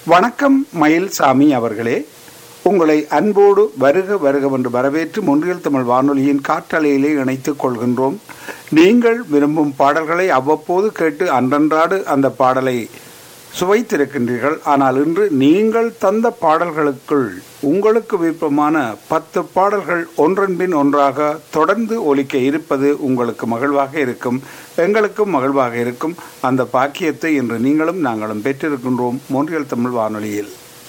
வணக்கம் மயில்சாமி அவர்களே உங்களை அன்போடு வருக வருக என்று வரவேற்று முன்றியல் தமிழ் வானொலியின் காற்றலையிலே இணைத்துக் கொள்கின்றோம் நீங்கள் விரும்பும் பாடல்களை அவ்வப்போது கேட்டு அன்றன்றாடு அந்த பாடலை சுவைத்திருக்கின்றீர்கள் ஆனால் இன்று நீங்கள் தந்த பாடல்களுக்குள் உங்களுக்கு விருப்பமான பத்து பாடல்கள் ஒன்றன் பின் ஒன்றாக தொடர்ந்து ஒலிக்க இருப்பது உங்களுக்கு மகிழ்வாக இருக்கும் எங்களுக்கும் மகிழ்வாக இருக்கும் அந்த பாக்கியத்தை இன்று நீங்களும் நாங்களும் பெற்றிருக்கின்றோம் மோன்றியல் தமிழ் வானொலியில்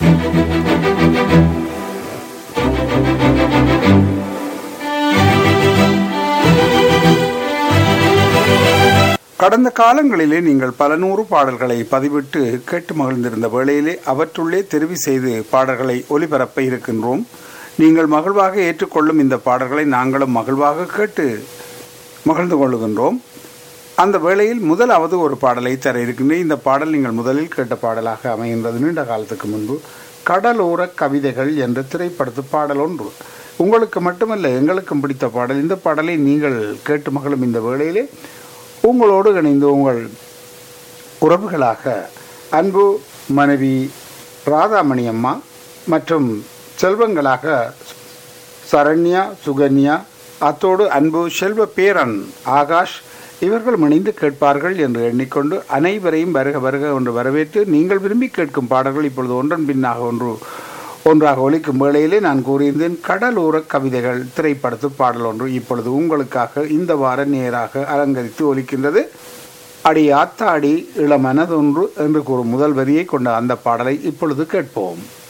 கடந்த காலங்களிலே நீங்கள் பல நூறு பாடல்களை பதிவிட்டு கேட்டு மகிழ்ந்திருந்த வேளையிலே அவற்றுள்ளே தெரிவு செய்து பாடல்களை ஒலிபரப்ப இருக்கின்றோம் நீங்கள் மகிழ்வாக ஏற்றுக்கொள்ளும் இந்த பாடல்களை நாங்களும் மகிழ்வாக கேட்டு மகிழ்ந்து கொள்ளுகின்றோம் அந்த வேளையில் முதலாவது ஒரு பாடலை தர இருக்கின்றேன் இந்த பாடல் நீங்கள் முதலில் கேட்ட பாடலாக அமைகின்றது நீண்ட காலத்துக்கு முன்பு கடலோர கவிதைகள் என்ற திரைப்படத்து பாடல் ஒன்று உங்களுக்கு மட்டுமல்ல எங்களுக்கும் பிடித்த பாடல் இந்த பாடலை நீங்கள் கேட்டு மகளும் இந்த வேளையிலே உங்களோடு இணைந்து உங்கள் உறவுகளாக அன்பு மனைவி ராதாமணி அம்மா மற்றும் செல்வங்களாக சரண்யா சுகன்யா அத்தோடு அன்பு செல்வ பேரன் ஆகாஷ் இவர்கள் இணைந்து கேட்பார்கள் என்று எண்ணிக்கொண்டு அனைவரையும் வருக வருக என்று வரவேற்று நீங்கள் விரும்பி கேட்கும் பாடல்கள் இப்பொழுது ஒன்றன் பின்னாக ஒன்று ஒன்றாக ஒலிக்கும் வேளையிலே நான் கூறியிருந்தேன் கடலோர கவிதைகள் திரைப்படத்து பாடல் ஒன்று இப்பொழுது உங்களுக்காக இந்த வார நேராக அலங்கரித்து ஒலிக்கின்றது அடி ஆத்தாடி இளமனதொன்று என்று கூறும் முதல் வரியை கொண்ட அந்த பாடலை இப்பொழுது கேட்போம்